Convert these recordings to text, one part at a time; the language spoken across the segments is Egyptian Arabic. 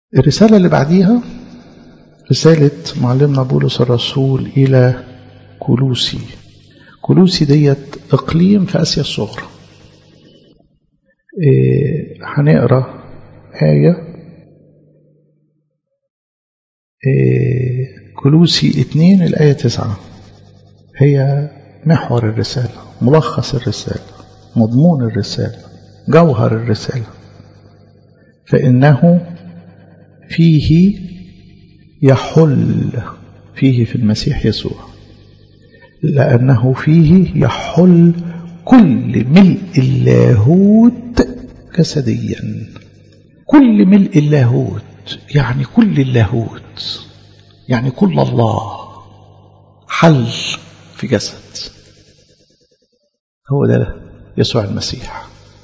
الرسالة اللي بعديها رسالة معلمنا بولس الرسول إلى كلوسي كلوسي ديت إقليم في آسيا الصغرى إيه هنقرأ آية إيه كلوسي اتنين الآية تسعة هي محور الرسالة ملخص الرسالة مضمون الرسالة جوهر الرسالة فإنه فيه يحل فيه في المسيح يسوع لأنه فيه يحل كل ملء اللاهوت جسديا كل ملء اللاهوت يعني كل اللاهوت يعني كل الله حل في جسد هو ده يسوع المسيح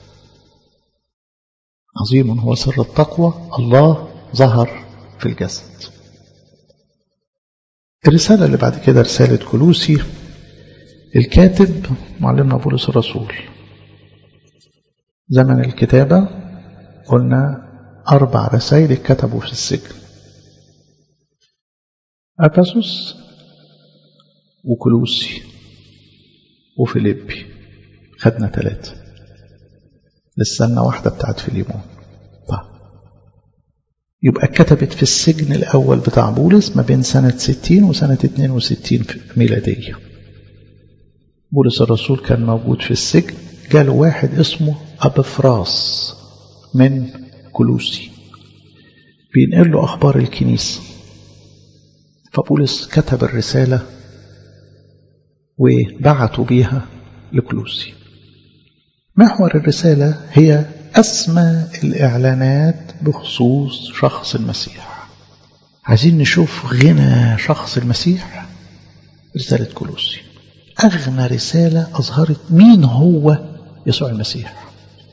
عظيم هو سر التقوى الله ظهر في الجسد الرسالة اللي بعد كده رسالة كلوسي الكاتب معلمنا بولس الرسول زمن الكتابة قلنا أربع رسائل اتكتبوا في السجن أفسس وكلوسي وفيليبي خدنا ثلاثة لسه واحدة بتاعت فيليمون طيب يبقى كتبت في السجن الأول بتاع بولس ما بين سنة 60 وسنة 62 ميلادية بولس الرسول كان موجود في السجن جاله واحد اسمه أبفراس من كلوسي بينقل له أخبار الكنيسة فبولس كتب الرسالة وبعتوا بيها لكلوسي محور الرسالة هي أسمى الإعلانات بخصوص شخص المسيح عايزين نشوف غنى شخص المسيح رسالة كلوسي أغنى رسالة أظهرت مين هو يسوع المسيح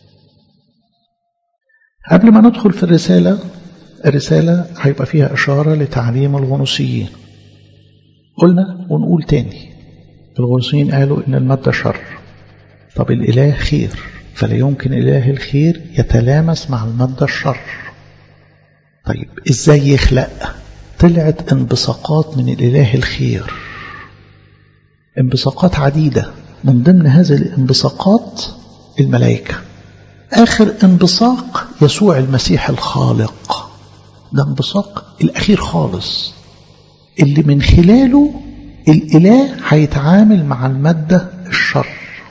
قبل ما ندخل في الرسالة الرسالة هيبقى فيها إشارة لتعليم الغنوصيين قلنا ونقول تاني الغنوصيين قالوا إن المادة شر طب الإله خير فلا يمكن إله الخير يتلامس مع المادة الشر طيب إزاي يخلق طلعت انبثاقات من الإله الخير انبثاقات عديدة من ضمن هذه الانبثاقات الملائكة آخر انبثاق يسوع المسيح الخالق ده انبثاق الأخير خالص اللي من خلاله الإله هيتعامل مع المادة الشر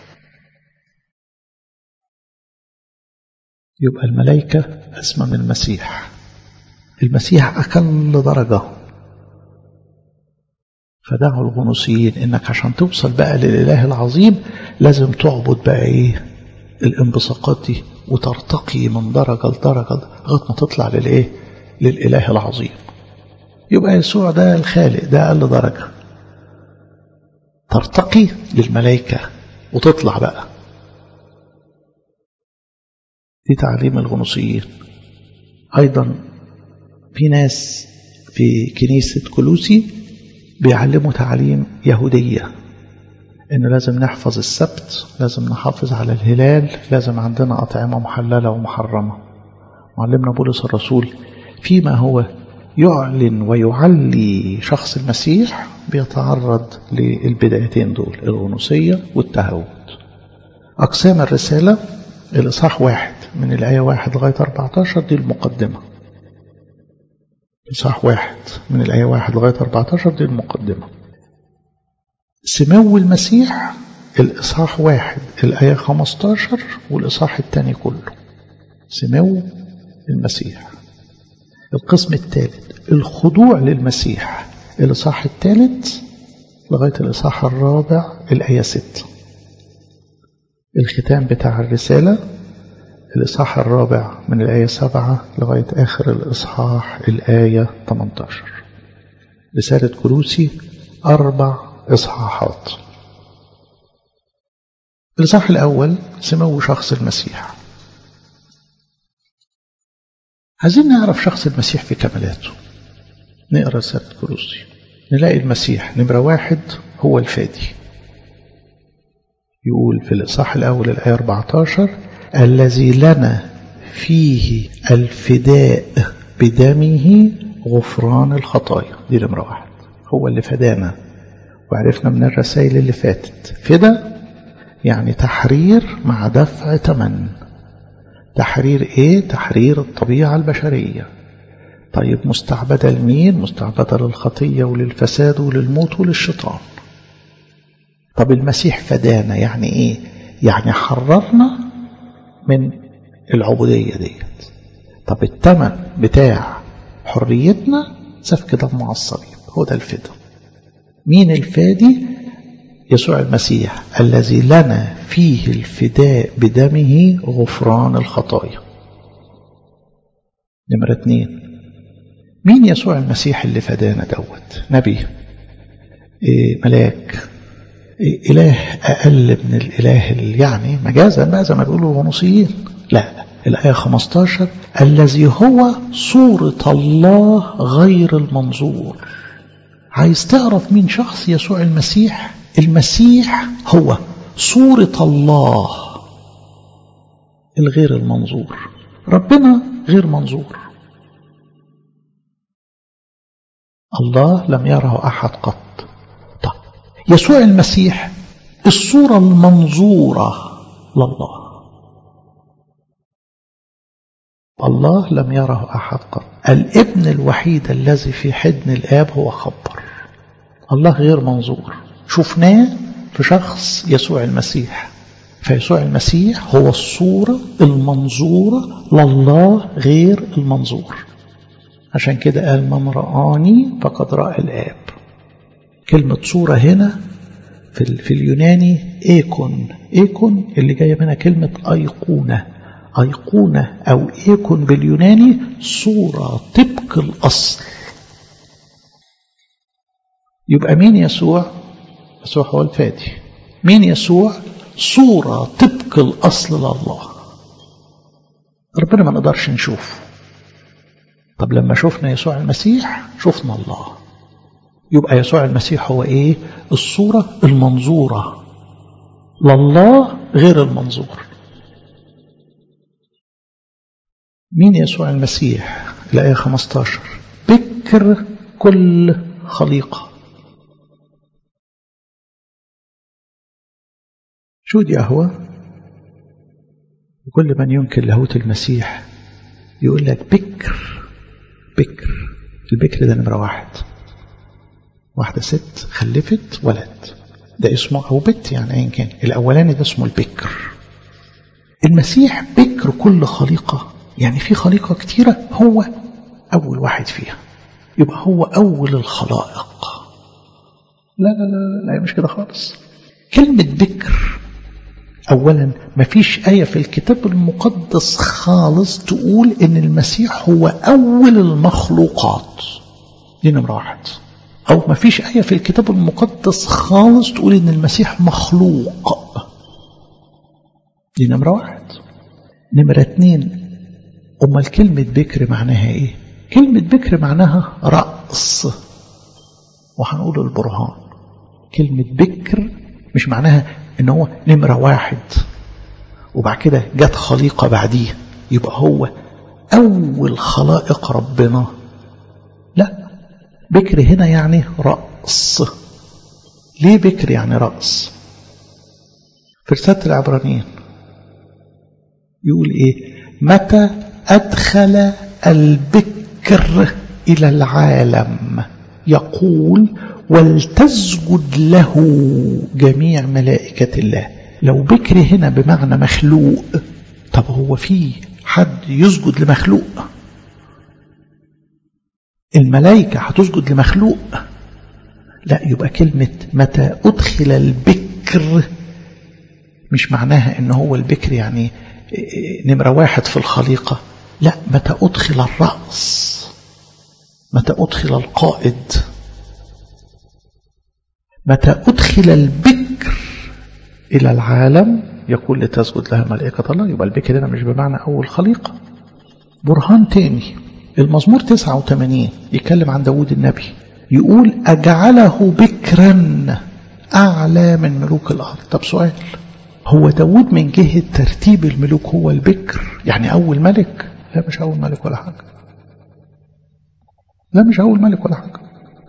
يبقى الملائكة أسمى من المسيح المسيح أقل درجة فدعوا الغنوصيين إنك عشان توصل بقى للإله العظيم لازم تعبد بقى إيه الانبثاقات دي وترتقي من درجة لدرجة لغاية ما تطلع للإيه للإله العظيم يبقى يسوع ده الخالق ده أقل درجة ترتقي للملائكة وتطلع بقى دي تعليم الغنوصيين أيضا في ناس في كنيسة كلوسي بيعلموا تعليم يهودية إن لازم نحفظ السبت لازم نحافظ على الهلال لازم عندنا أطعمة محللة ومحرمة معلمنا بولس الرسول فيما هو يعلن ويعلي شخص المسيح بيتعرض للبدايتين دول الغنوصية والتهاوت أقسام الرسالة الإصحاح واحد من الآية واحد لغاية 14 دي المقدمة إصحاح واحد من الآية واحد لغاية 14 دي المقدمة سمو المسيح الإصحاح واحد الآية 15 والإصحاح الثاني كله سمو المسيح القسم الثالث الخضوع للمسيح الإصحاح الثالث لغاية الإصحاح الرابع الآية 6 الختام بتاع الرسالة الإصحاح الرابع من الآية 7 لغاية آخر الإصحاح الآية 18 رسالة كروسي أربع إصحاحات الإصحاح الأول سمو شخص المسيح عايزين نعرف شخص المسيح في كمالاته نقرأ رسالة كروسي نلاقي المسيح نمرة واحد هو الفادي يقول في الإصحاح الأول الآية 14 الذي لنا فيه الفداء بدمه غفران الخطايا دي نمرة واحد هو اللي فدانا وعرفنا من الرسائل اللي فاتت فدا يعني تحرير مع دفع ثمن تحرير ايه تحرير الطبيعة البشرية طيب مستعبدة لمين مستعبدة للخطية وللفساد وللموت وللشيطان طب المسيح فدانا يعني ايه يعني حررنا من العبودية ديت طب الثمن بتاع حريتنا سفك دم على الصليب هو ده الفدا مين الفادي يسوع المسيح الذي لنا فيه الفداء بدمه غفران الخطايا نمرة اتنين مين يسوع المسيح اللي فدانا دوت نبي إيه ملاك إيه إله أقل من الإله اللي يعني مجازا بقى زي ما بيقولوا الغنوصيين لا الآية 15 الذي هو صورة الله غير المنظور عايز تعرف مين شخص يسوع المسيح المسيح هو صورة الله الغير المنظور ربنا غير منظور الله لم يره أحد قط طيب يسوع المسيح الصورة المنظورة لله الله لم يره أحد قط الابن الوحيد الذي في حضن الآب هو خبر الله غير منظور شفناه في شخص يسوع المسيح فيسوع المسيح هو الصورة المنظورة لله غير المنظور عشان كده قال من رآني فقد رأى الآب كلمة صورة هنا في, في اليوناني ايكون ايكون اللي جاية منها كلمة أيقونة أيقونة أو ايكون باليوناني صورة طبق الأصل يبقى مين يسوع يسوع هو الفادي مين يسوع صورة طبق الأصل لله ربنا ما نقدرش نشوفه طب لما شفنا يسوع المسيح شفنا الله يبقى يسوع المسيح هو ايه الصورة المنظورة لله غير المنظور مين يسوع المسيح الآية 15 بكر كل خليقة شو دي قهوة وكل من ينكر لاهوت المسيح يقول لك بكر بكر البكر ده نمرة واحد واحدة ست خلفت ولد ده اسمه أو بت يعني أيا كان الأولاني ده اسمه البكر المسيح بكر كل خليقة يعني في خليقة كتيرة هو أول واحد فيها يبقى هو أول الخلائق لا لا لا لا مش كده خالص كلمة بكر أولا مفيش آية في الكتاب المقدس خالص تقول إن المسيح هو أول المخلوقات دي نمرة واحد أو مفيش آية في الكتاب المقدس خالص تقول إن المسيح مخلوق دي نمرة واحد نمرة اتنين أمال كلمة بكر معناها إيه كلمة بكر معناها رأس وهنقول البرهان كلمة بكر مش معناها ان هو نمرة واحد وبعد كده جت خليقة بعديه يبقى هو أول خلائق ربنا لا بكر هنا يعني رأس ليه بكر يعني رأس في رسالة العبرانيين يقول ايه متى أدخل البكر إلى العالم يقول ولتسجد له جميع ملائكة الله لو بكر هنا بمعنى مخلوق طب هو في حد يسجد لمخلوق الملائكة هتسجد لمخلوق لا يبقى كلمة متى أدخل البكر مش معناها ان هو البكر يعني نمرة واحد في الخليقة لا متى أدخل الرأس متى أدخل القائد متى أدخل البكر إلى العالم يقول لتسجد لها ملائكة الله يبقى البكر هنا مش بمعنى أول خليقة برهان تاني المزمور 89 يتكلم عن داود النبي يقول أجعله بكرا أعلى من ملوك الأرض طب سؤال هو داود من جهة ترتيب الملوك هو البكر يعني أول ملك لا مش أول ملك ولا حاجة لا مش هقول ملك ولا حاجة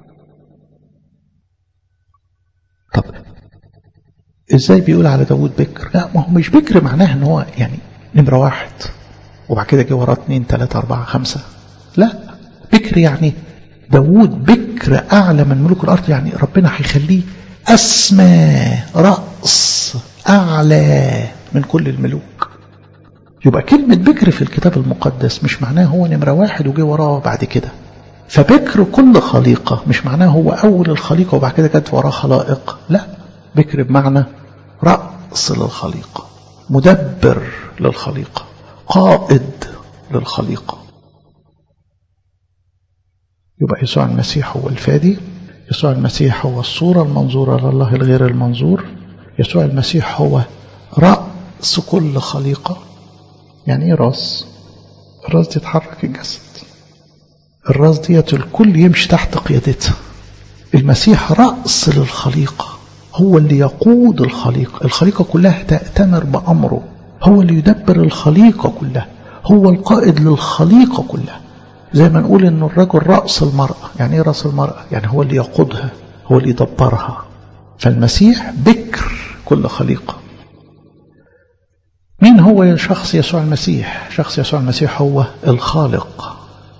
طب ازاي بيقول على داود بكر لا ما هو مش بكر معناه ان هو يعني نمرة واحد وبعد كده جه وراه اتنين تلاتة أربعة خمسة لا بكر يعني داود بكر أعلى من ملوك الأرض يعني ربنا هيخليه أسمى رأس أعلى من كل الملوك يبقى كلمة بكر في الكتاب المقدس مش معناه هو نمرة واحد وجه وراه بعد كده فبكر كل خليقة مش معناه هو أول الخليقة وبعد كده جت وراه خلائق لا بكر بمعنى رأس للخليقة مدبر للخليقة قائد للخليقة يبقى يسوع المسيح هو الفادي يسوع المسيح هو الصورة المنظورة لله الغير المنظور يسوع المسيح هو رأس كل خليقة يعني ايه راس الراس دي تحرك الجسد الراس ديت الكل يمشي تحت قيادتها المسيح رأس للخليقة هو اللي يقود الخليقة الخليقة كلها تأتمر بأمره هو اللي يدبر الخليقة كلها هو القائد للخليقة كلها زي ما نقول ان الرجل رأس المرأة يعني ايه رأس المرأة يعني هو اللي يقودها هو اللي يدبرها فالمسيح بكر كل خليقة مين هو شخص يسوع المسيح شخص يسوع المسيح هو الخالق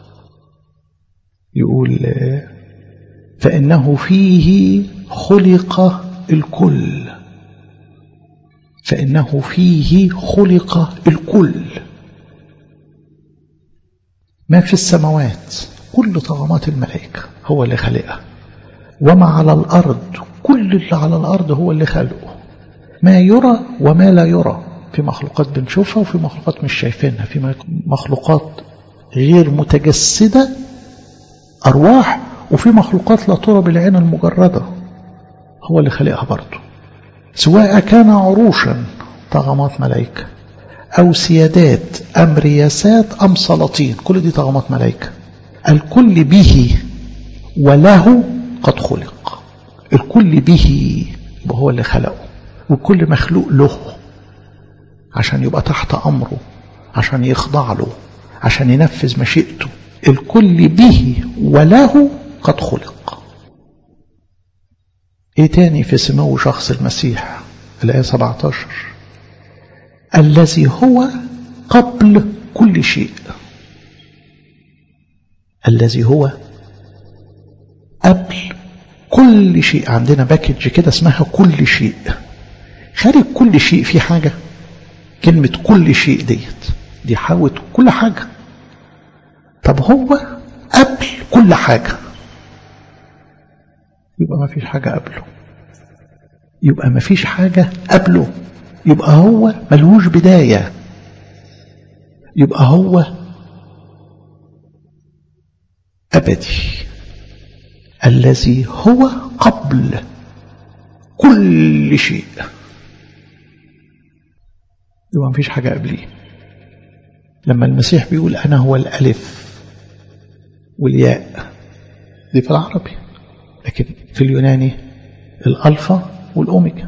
يقول فإنه فيه خلق الكل فإنه فيه خلق الكل ما في السماوات كل طغمات الملائكة هو اللي خلقها وما على الأرض كل اللي على الأرض هو اللي خلقه ما يرى وما لا يرى في مخلوقات بنشوفها وفي مخلوقات مش شايفينها في مخلوقات غير متجسدة أرواح وفي مخلوقات لا ترى بالعين المجردة هو اللي خلقها برضه سواء كان عروشا طغمات ملائكة أو سيادات أم رياسات أم سلاطين كل دي طغمات ملائكة الكل به وله قد خلق الكل به وهو اللي خلقه وكل مخلوق له عشان يبقى تحت أمره عشان يخضع له عشان ينفذ مشيئته الكل به وله قد خلق ايه تاني في سمو شخص المسيح الآية 17 الذي هو قبل كل شيء الذي هو قبل كل شيء عندنا باكج كده اسمها كل شيء خارج كل شيء في حاجة كلمة كل شيء ديت دي حاوت كل حاجة طب هو قبل كل حاجة يبقى ما فيش حاجة قبله يبقى ما فيش حاجة قبله يبقى هو ملوش بداية يبقى هو أبدي الذي هو قبل كل شيء يبقى ما فيش حاجة قبليه لما المسيح بيقول أنا هو الألف والياء دي في العربي لكن في اليوناني الألفا والأوميجا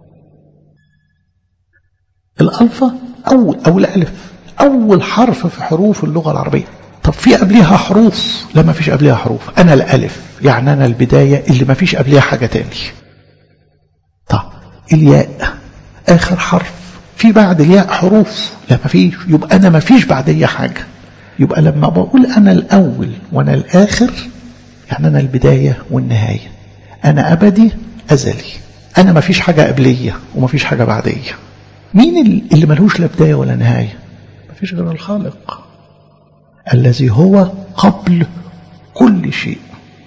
الألفا أول أو الألف أول حرف في حروف اللغة العربية طب في قبلها حروف لا ما فيش قبلها حروف أنا الألف يعني أنا البداية اللي ما فيش قبلها حاجة تاني طب الياء آخر حرف في بعد الياء حروف لا ما فيش يبقى أنا ما فيش بعدية حاجة يبقى لما بقول أنا الأول وأنا الآخر يعني أنا البداية والنهاية أنا أبدي أزلي أنا ما فيش حاجة قبلية وما فيش حاجة بعدية مين اللي ملهوش لا بداية ولا نهاية ما فيش غير الخالق الذي هو قبل كل شيء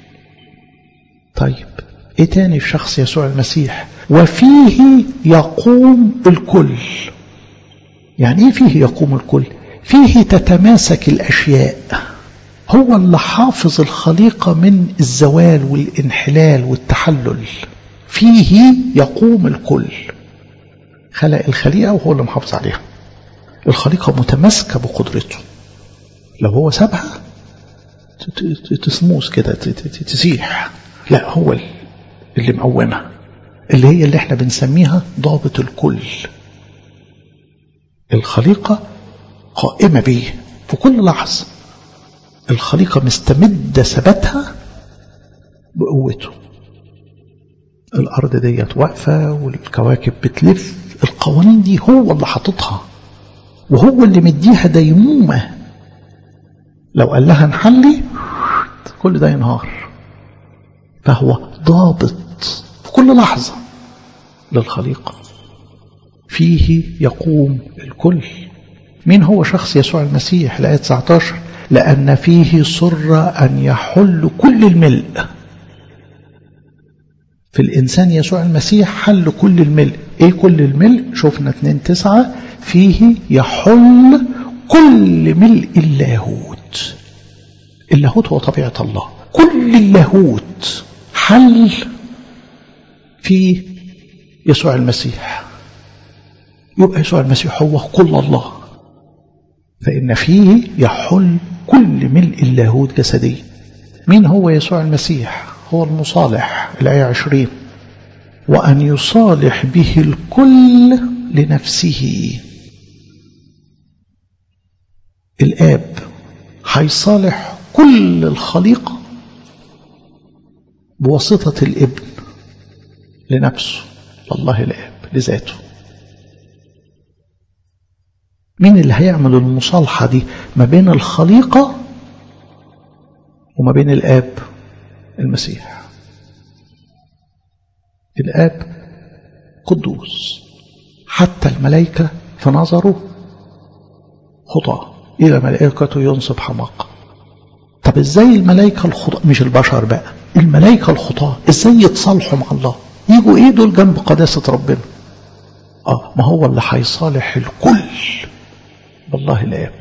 طيب ايه تاني في شخص يسوع المسيح وفيه يقوم الكل يعني ايه فيه يقوم الكل فيه تتماسك الاشياء هو اللي حافظ الخليقة من الزوال والانحلال والتحلل فيه يقوم الكل خلق الخليقة وهو اللي محافظ عليها الخليقة متماسكة بقدرته لو هو سابها تسموس كده تسيح لا هو اللي مقومها اللي هي اللي احنا بنسميها ضابط الكل الخليقة قائمة به في كل لحظة الخليقة مستمدة ثباتها بقوته الأرض ديت واقفة والكواكب بتلف القوانين دي هو اللي حاططها وهو اللي مديها ديمومة لو قال لها نحلي كل ده ينهار فهو ضابط في كل لحظة للخليقة فيه يقوم الكل مين هو شخص يسوع المسيح الآية 19 لأن فيه سر أن يحل كل الملء في الإنسان يسوع المسيح حل كل الملء إيه كل الملء شفنا 2 تسعة فيه يحل كل ملء اللاهوت اللاهوت هو طبيعة الله كل اللاهوت حل في يسوع المسيح يبقى يسوع المسيح هو كل الله فإن فيه يحل كل ملء اللاهوت جسدي مين هو يسوع المسيح هو المصالح الآية عشرين وأن يصالح به الكل لنفسه الآب هيصالح كل الخليقة بواسطة الابن لنفسه الله الآب لذاته مين اللي هيعمل المصالحة دي ما بين الخليقة وما بين الآب المسيح الآب قدوس حتى الملائكة في نظره خطأ إلى ملائكته ينصب حماقة طب ازاي الملائكة الخطأ مش البشر بقى الملائكة الخطاة ازاي يتصالحوا مع الله يجوا ايه دول جنب قداسة ربنا اه ما هو اللي هيصالح الكل بالله الآب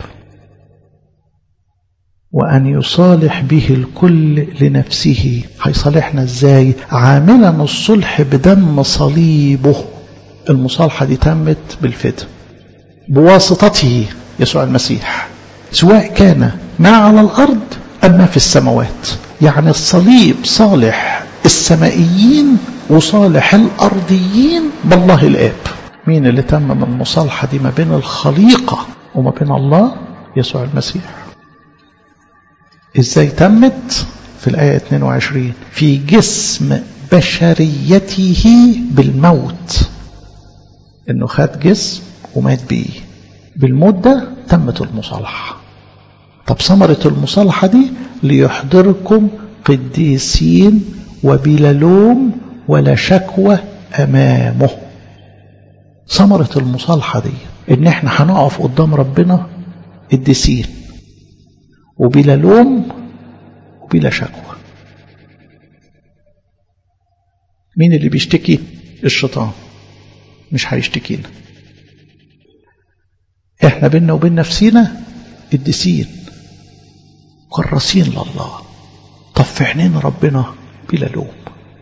وأن يصالح به الكل لنفسه هيصالحنا ازاي عاملا الصلح بدم صليبه المصالحة دي تمت بالفداء بواسطته يسوع المسيح سواء كان ما على الأرض أم ما في السماوات يعني الصليب صالح السمائيين وصالح الأرضيين بالله الآب مين اللي تمم المصالحة دي ما بين الخليقة وما بين الله يسوع المسيح ازاي تمت في الآية 22 في جسم بشريته بالموت انه خد جسم ومات بيه بالموت ده تمت المصالحة طب ثمرة المصالحة دي ليحضركم قديسين وبلا لوم ولا شكوى أمامه ثمرة المصالحة دي ان احنا هنقف قدام ربنا قديسين وبلا لوم وبلا شكوى مين اللي بيشتكي الشيطان مش هيشتكينا احنا بينا وبين نفسينا قديسين كراسين لله طب في عينين ربنا بلا لوم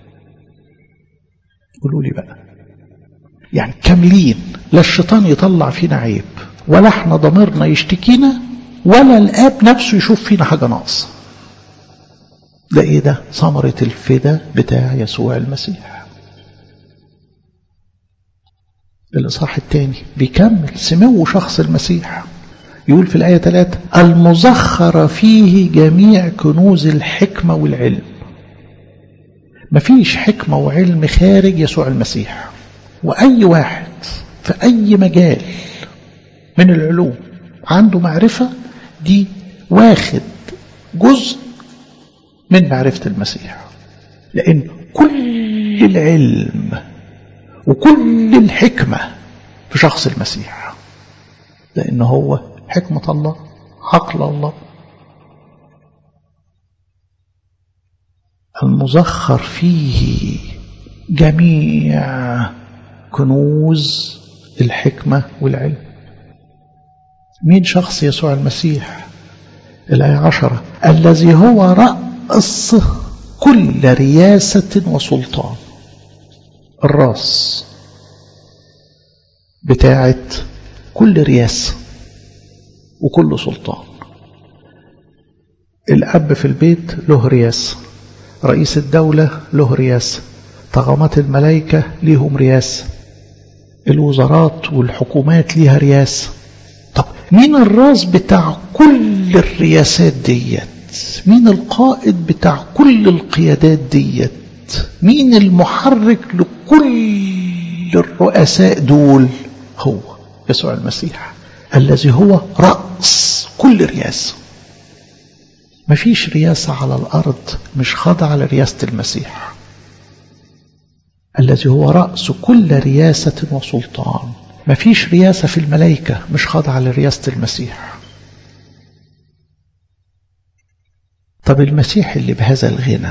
قولوا لي بقى يعني كاملين لا الشيطان يطلع فينا عيب ولا احنا ضميرنا يشتكينا ولا الاب نفسه يشوف فينا حاجه ناقصه ده ايه ده ثمره الفدا بتاع يسوع المسيح الاصحاح الثاني بيكمل سمو شخص المسيح يقول في الآية 3 المزخر فيه جميع كنوز الحكمة والعلم مفيش حكمة وعلم خارج يسوع المسيح وأي واحد في أي مجال من العلوم عنده معرفة دي واخد جزء من معرفة المسيح لأن كل العلم وكل الحكمة في شخص المسيح لأن هو حكمة الله عقل الله المزخر فيه جميع كنوز الحكمة والعلم مين شخص يسوع المسيح الآية عشرة الذي هو رأس كل رياسة وسلطان الراس بتاعت كل رياسة وكل سلطان الأب في البيت له رياسة رئيس الدولة له رياسة طغمات الملائكة ليهم رياسة الوزارات والحكومات ليها رياسة طب مين الراس بتاع كل الرياسات ديت مين القائد بتاع كل القيادات ديت مين المحرك لكل الرؤساء دول هو يسوع المسيح الذي هو رأس كل رياسة مفيش رياسة على الأرض مش خاضعة لرياسة المسيح الذي هو رأس كل رياسة وسلطان مفيش رياسة في الملائكة مش خاضعة لرياسة المسيح طب المسيح اللي بهذا الغنى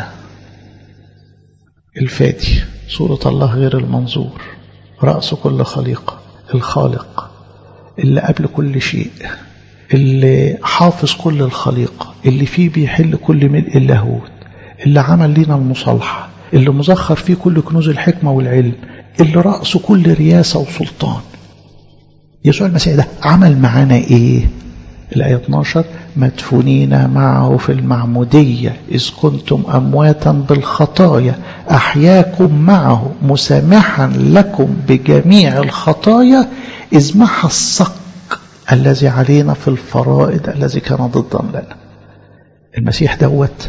الفادي صورة الله غير المنظور رأس كل خليقة الخالق اللي قبل كل شيء اللي حافظ كل الخليقة اللي فيه بيحل كل ملء اللاهوت اللي عمل لنا المصالحة اللي مزخر فيه كل كنوز الحكمة والعلم اللي رأس كل رياسة وسلطان يسوع المسيح ده عمل معانا ايه الآية 12 مدفونين معه في المعمودية إذ كنتم أمواتا بالخطايا أحياكم معه مسامحا لكم بجميع الخطايا إذ محى الصك الذي علينا في الفرائض الذي كان ضدا لنا المسيح دوت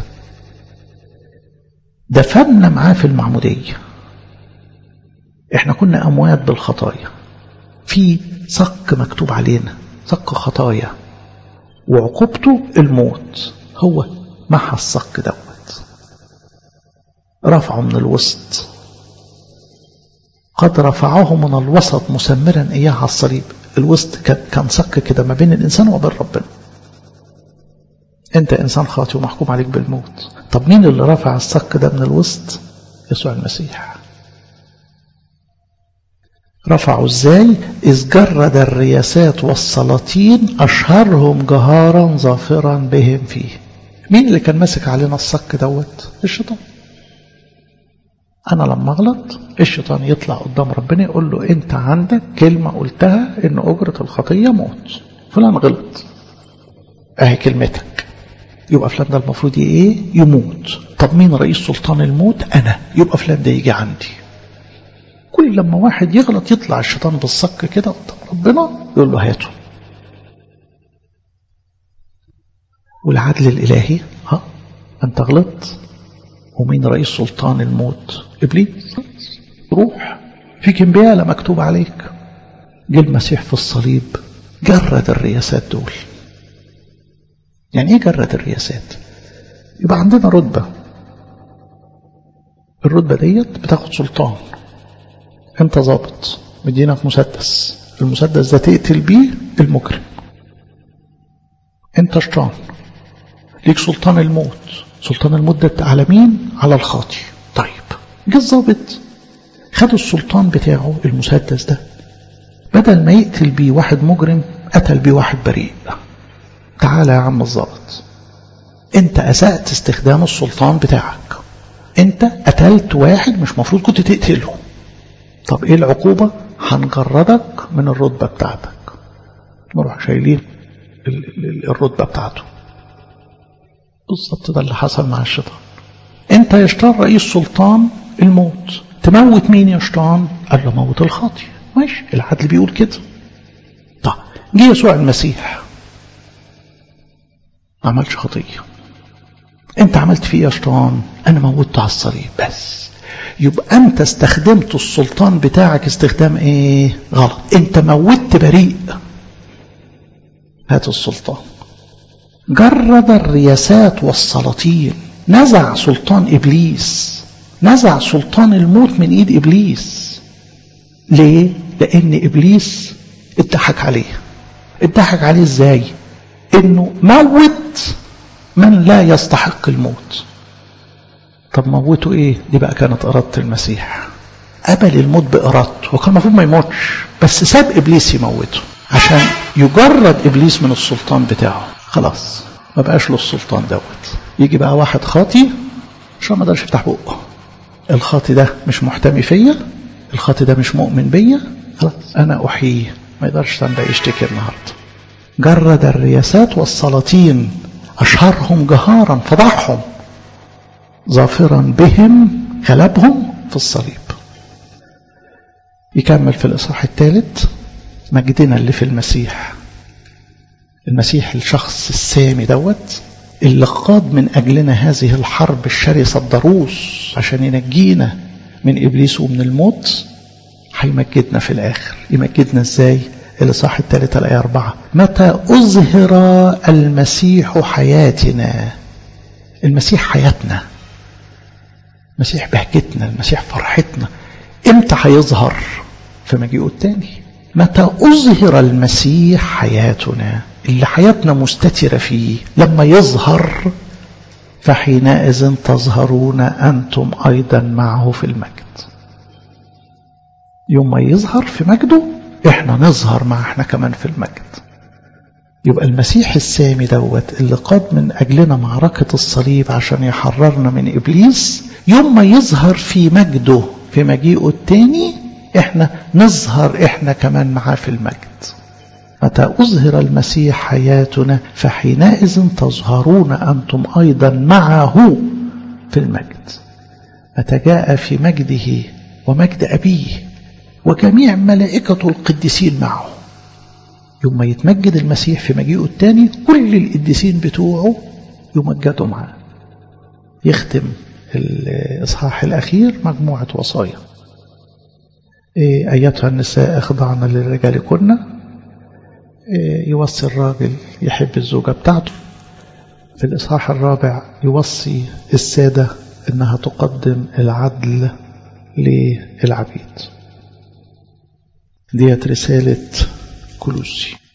دفنا معاه في المعمودية احنا كنا أموات بالخطايا في صك مكتوب علينا صك خطايا وعقوبته الموت هو محى الصك دوت رفعه من الوسط قد رفعه من الوسط مسمرا إياه على الصليب الوسط كان صك كده ما بين الإنسان وبين ربنا أنت إنسان خاطئ ومحكوم عليك بالموت طب مين اللي رفع الصك ده من الوسط يسوع المسيح رفعوا ازاي إذ جرد الرياسات والسلاطين أشهرهم جهارا ظافرا بهم فيه مين اللي كان ماسك علينا الصك دوت الشيطان أنا لما أغلط الشيطان يطلع قدام ربنا يقول له أنت عندك كلمة قلتها إن أجرة الخطية موت فلان غلط أهي كلمتك يبقى فلان ده المفروض إيه يموت طب مين رئيس سلطان الموت أنا يبقى فلان ده يجي عندي كل لما واحد يغلط يطلع الشيطان بالصك كده قدام ربنا يقول له هاته والعدل الإلهي ها أنت غلطت ومين رئيس سلطان الموت إبليس روح في كمبيالة مكتوب عليك جه المسيح في الصليب جرد الرياسات دول يعني ايه جرد الرياسات يبقى عندنا رتبة الرتبة ديت بتاخد سلطان انت ظابط مدينك مسدس المسدس ده تقتل بيه المجرم انت شيطان ليك سلطان الموت سلطان الموت ده على مين على الخاطي طيب جه الظابط خد السلطان بتاعه المسدس ده بدل ما يقتل بيه واحد مجرم قتل بيه واحد بريء تعالى يا عم الظابط انت اسأت استخدام السلطان بتاعك انت قتلت واحد مش مفروض كنت تقتله طب ايه العقوبة هنجردك من الرتبة بتاعتك نروح شايلين الرتبة بتاعته بالظبط ده اللي حصل مع الشيطان انت يا شيطان رئيس سلطان الموت تموت مين يا شيطان قال له موت الخاطي ماشي العدل بيقول كده طب جه يسوع المسيح ما عملش خطيه انت عملت فيه يا شيطان انا موتته على الصليب بس يبقى انت استخدمت السلطان بتاعك استخدام ايه غلط انت موتت بريء هات السلطان جرد الرياسات والسلاطين نزع سلطان ابليس نزع سلطان الموت من ايد ابليس ليه لان ابليس اتضحك عليه اتضحك عليه ازاي انه موت من لا يستحق الموت طب موته ايه دي بقى كانت ارادة المسيح قبل الموت بارادته وكان المفروض ما يموتش بس ساب ابليس يموته عشان يجرد ابليس من السلطان بتاعه خلاص ما بقاش له السلطان دوت يجي بقى واحد خاطي عشان ما يقدرش يفتح بقه الخاطي ده مش محتمي فيا الخاطي ده مش مؤمن بيا خلاص انا احييه ما يقدرش ده يشتكي النهارده جرد الرياسات والسلاطين اشهرهم جهارا فضحهم ظافرا بهم غلبهم في الصليب يكمل في الإصحاح الثالث مجدنا اللي في المسيح المسيح الشخص السامي دوت اللي قاد من أجلنا هذه الحرب الشرسة الضروس عشان ينجينا من إبليس ومن الموت هيمجدنا في الآخر يمجدنا إزاي الإصحاح الثالثة الآية أربعة متى أظهر المسيح حياتنا المسيح حياتنا المسيح بهجتنا المسيح فرحتنا امتى هيظهر في مجيئه التاني متى أظهر المسيح حياتنا اللي حياتنا مستترة فيه لما يظهر فحينئذ تظهرون أنتم أيضا معه في المجد يوم ما يظهر في مجده احنا نظهر مع احنا كمان في المجد يبقى المسيح السامي دوت اللي قاد من أجلنا معركة الصليب عشان يحررنا من إبليس يوم ما يظهر في مجده في مجيئه التاني احنا نظهر احنا كمان معاه في المجد متى أظهر المسيح حياتنا فحينئذ تظهرون أنتم أيضا معه في المجد متى جاء في مجده ومجد أبيه وجميع ملائكة القديسين معه يوم ما يتمجد المسيح في مجيئه الثاني كل القديسين بتوعه يمجدوا معاه يختم الإصحاح الأخير مجموعة وصايا إيه أيتها النساء اخضعن لرجالكن إيه يوصي الراجل يحب الزوجة بتاعته في الإصحاح الرابع يوصي السادة إنها تقدم العدل للعبيد ديت رسالة كلوسي